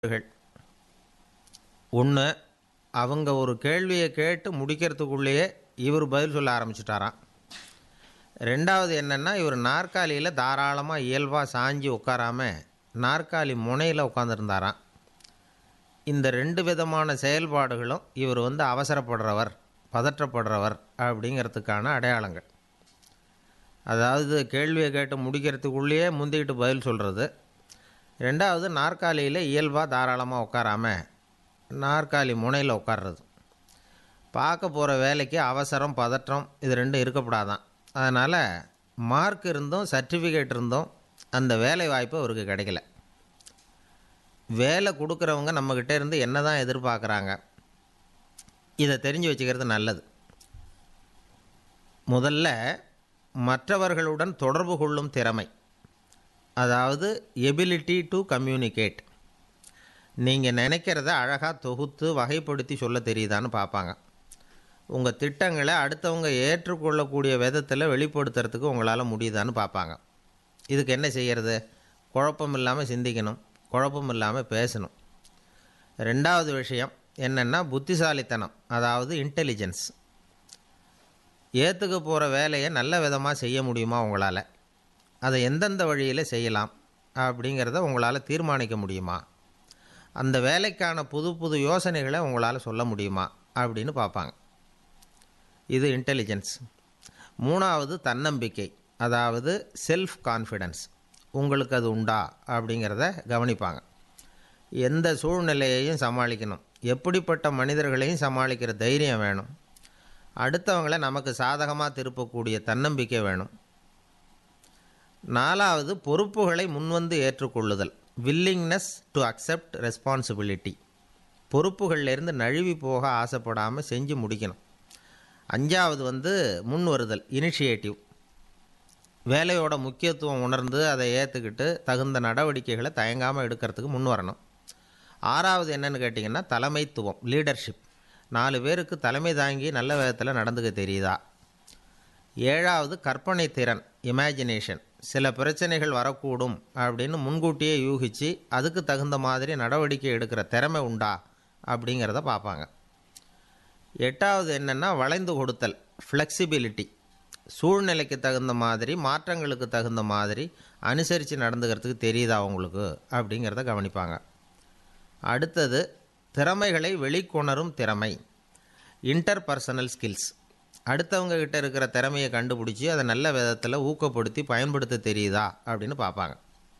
ஒன்று அவங்க ஒரு கேள்வியை கேட்டு முடிக்கிறதுக்குள்ளேயே இவர் பதில் சொல்ல ஆரம்பிச்சிட்டாராம் ரெண்டாவது என்னென்னா இவர் நாற்காலியில் தாராளமாக இயல்பாக சாஞ்சி உட்காராம நாற்காலி முனையில் உட்காந்துருந்தாராம் இந்த ரெண்டு விதமான செயல்பாடுகளும் இவர் வந்து அவசரப்படுறவர் பதற்றப்படுறவர் அப்படிங்கிறதுக்கான அடையாளங்கள் அதாவது கேள்வியை கேட்டு முடிக்கிறதுக்குள்ளேயே முந்திக்கிட்டு பதில் சொல்கிறது ரெண்டாவது நாற்காலியில் இயல்பாக தாராளமாக உட்காராம நாற்காலி முனையில் உட்கார்றது பார்க்க போகிற வேலைக்கு அவசரம் பதற்றம் இது ரெண்டும் இருக்கப்படாதான் அதனால் மார்க் இருந்தும் சர்டிஃபிகேட் இருந்தும் அந்த வேலை வாய்ப்பு அவருக்கு கிடைக்கல வேலை கொடுக்குறவங்க நம்மக்கிட்ட இருந்து என்ன தான் எதிர்பார்க்குறாங்க இதை தெரிஞ்சு வச்சுக்கிறது நல்லது முதல்ல மற்றவர்களுடன் தொடர்பு கொள்ளும் திறமை அதாவது எபிலிட்டி டு கம்யூனிகேட் நீங்கள் நினைக்கிறத அழகாக தொகுத்து வகைப்படுத்தி சொல்ல தெரியுதான்னு பார்ப்பாங்க உங்கள் திட்டங்களை அடுத்தவங்க ஏற்றுக்கொள்ளக்கூடிய விதத்தில் வெளிப்படுத்துறதுக்கு உங்களால் முடியுதான்னு பார்ப்பாங்க இதுக்கு என்ன செய்கிறது குழப்பம் இல்லாமல் சிந்திக்கணும் குழப்பம் இல்லாமல் பேசணும் ரெண்டாவது விஷயம் என்னென்னா புத்திசாலித்தனம் அதாவது இன்டெலிஜென்ஸ் ஏற்றுக்க போகிற வேலையை நல்ல விதமாக செய்ய முடியுமா உங்களால் அதை எந்தெந்த வழியில் செய்யலாம் அப்படிங்கிறத உங்களால் தீர்மானிக்க முடியுமா அந்த வேலைக்கான புது புது யோசனைகளை உங்களால் சொல்ல முடியுமா அப்படின்னு பார்ப்பாங்க இது இன்டெலிஜென்ஸ் மூணாவது தன்னம்பிக்கை அதாவது செல்ஃப் கான்ஃபிடென்ஸ் உங்களுக்கு அது உண்டா அப்படிங்கிறத கவனிப்பாங்க எந்த சூழ்நிலையையும் சமாளிக்கணும் எப்படிப்பட்ட மனிதர்களையும் சமாளிக்கிற தைரியம் வேணும் அடுத்தவங்களை நமக்கு சாதகமாக திருப்பக்கூடிய தன்னம்பிக்கை வேணும் நாலாவது பொறுப்புகளை முன்வந்து ஏற்றுக்கொள்ளுதல் வில்லிங்னஸ் டு அக்செப்ட் ரெஸ்பான்சிபிலிட்டி பொறுப்புகள்லேருந்து நழுவி போக ஆசைப்படாமல் செஞ்சு முடிக்கணும் அஞ்சாவது வந்து முன் வருதல் இனிஷியேட்டிவ் வேலையோட முக்கியத்துவம் உணர்ந்து அதை ஏற்றுக்கிட்டு தகுந்த நடவடிக்கைகளை தயங்காமல் எடுக்கிறதுக்கு முன் வரணும் ஆறாவது என்னன்னு கேட்டிங்கன்னா தலைமைத்துவம் லீடர்ஷிப் நாலு பேருக்கு தலைமை தாங்கி நல்ல விதத்தில் நடந்துக்க தெரியுதா ஏழாவது கற்பனை திறன் இமேஜினேஷன் சில பிரச்சனைகள் வரக்கூடும் அப்படின்னு முன்கூட்டியே யூகித்து அதுக்கு தகுந்த மாதிரி நடவடிக்கை எடுக்கிற திறமை உண்டா அப்படிங்கிறத பார்ப்பாங்க எட்டாவது என்னென்னா வளைந்து கொடுத்தல் ஃப்ளெக்சிபிலிட்டி சூழ்நிலைக்கு தகுந்த மாதிரி மாற்றங்களுக்கு தகுந்த மாதிரி அனுசரித்து நடந்துக்கிறதுக்கு தெரியுதா அவங்களுக்கு அப்படிங்கிறத கவனிப்பாங்க அடுத்தது திறமைகளை வெளிக்கொணரும் திறமை இன்டர் பர்சனல் ஸ்கில்ஸ் அடுத்தவங்க கிட்ட இருக்கிற திறமையை கண்டுபிடிச்சி அதை நல்ல விதத்தில் ஊக்கப்படுத்தி பயன்படுத்த தெரியுதா அப்படின்னு பார்ப்பாங்க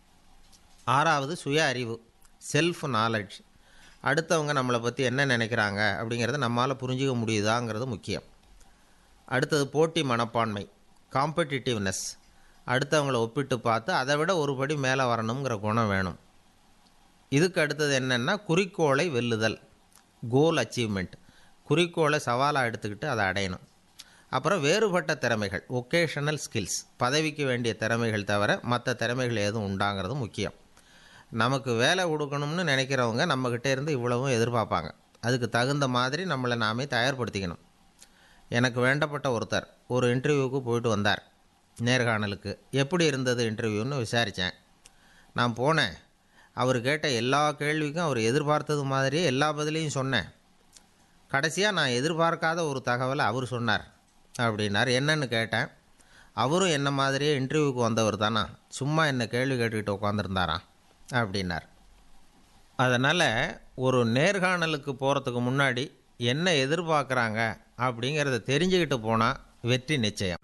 ஆறாவது சுய அறிவு செல்ஃப் நாலெட்ஜ் அடுத்தவங்க நம்மளை பற்றி என்ன நினைக்கிறாங்க அப்படிங்கிறத நம்மளால் புரிஞ்சிக்க முடியுதாங்கிறது முக்கியம் அடுத்தது போட்டி மனப்பான்மை காம்படிட்டிவ்னஸ் அடுத்தவங்கள ஒப்பிட்டு பார்த்து அதை விட ஒரு படி மேலே வரணுங்கிற குணம் வேணும் இதுக்கு அடுத்தது என்னென்னா குறிக்கோளை வெல்லுதல் கோல் அச்சீவ்மெண்ட் குறிக்கோளை சவாலாக எடுத்துக்கிட்டு அதை அடையணும் அப்புறம் வேறுபட்ட திறமைகள் ஒகேஷனல் ஸ்கில்ஸ் பதவிக்கு வேண்டிய திறமைகள் தவிர மற்ற திறமைகள் எதுவும் உண்டாங்கிறது முக்கியம் நமக்கு வேலை கொடுக்கணும்னு நினைக்கிறவங்க நம்மக்கிட்ட இருந்து இவ்வளவும் எதிர்பார்ப்பாங்க அதுக்கு தகுந்த மாதிரி நம்மளை நாமே தயார்படுத்திக்கணும் எனக்கு வேண்டப்பட்ட ஒருத்தர் ஒரு இன்டர்வியூவுக்கு போயிட்டு வந்தார் நேர்காணலுக்கு எப்படி இருந்தது இன்டர்வியூன்னு விசாரித்தேன் நான் போனேன் அவர் கேட்ட எல்லா கேள்விக்கும் அவர் எதிர்பார்த்தது மாதிரியே எல்லா பதிலையும் சொன்னேன் கடைசியாக நான் எதிர்பார்க்காத ஒரு தகவலை அவர் சொன்னார் அப்படின்னார் என்னன்னு கேட்டேன் அவரும் என்ன மாதிரியே இன்டர்வியூக்கு வந்தவர் தானா சும்மா என்ன கேள்வி கேட்டுக்கிட்டு உட்காந்துருந்தாராம் அப்படின்னார் அதனால் ஒரு நேர்காணலுக்கு போகிறதுக்கு முன்னாடி என்ன எதிர்பார்க்குறாங்க அப்படிங்கிறத தெரிஞ்சுக்கிட்டு போனால் வெற்றி நிச்சயம்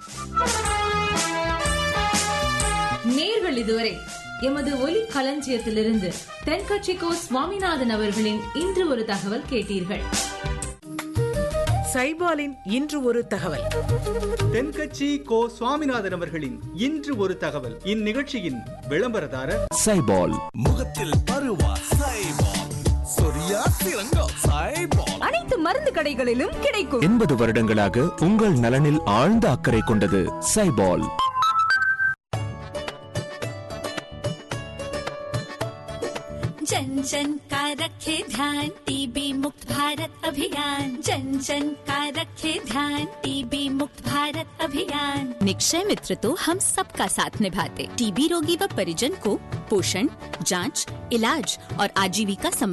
நேர்கள் இதுவரை எமது ஒலி களஞ்சியத்திலிருந்து தென்கட்சிக்கோ சுவாமிநாதன் அவர்களின் இன்று ஒரு தகவல் கேட்டீர்கள் சைபாலின் இன்று ஒரு தகவல் தென்கட்சி கோ சுவாமிநாதன் அவர்களின் இன்று ஒரு தகவல் இந்நிகழ்ச்சியின் விளம்பரதாரர் சைபால் முகத்தில் பருவா சைபால் சொரியா சிறங்கம் சைபால் அனைத்து மருந்து கடைகளிலும் கிடைக்கும் எண்பது வருடங்களாக உங்கள் நலனில் ஆழ்ந்த அக்கறை கொண்டது சைபால் जन जन का रखे ध्यान टीबी मुक्त भारत अभियान जन जन का रखे ध्यान टीबी मुक्त भारत अभियान निक्षय मित्र तो हम सबका साथ निभाते टीबी रोगी व परिजन को पोषण जांच, इलाज और आजीविका संबंधी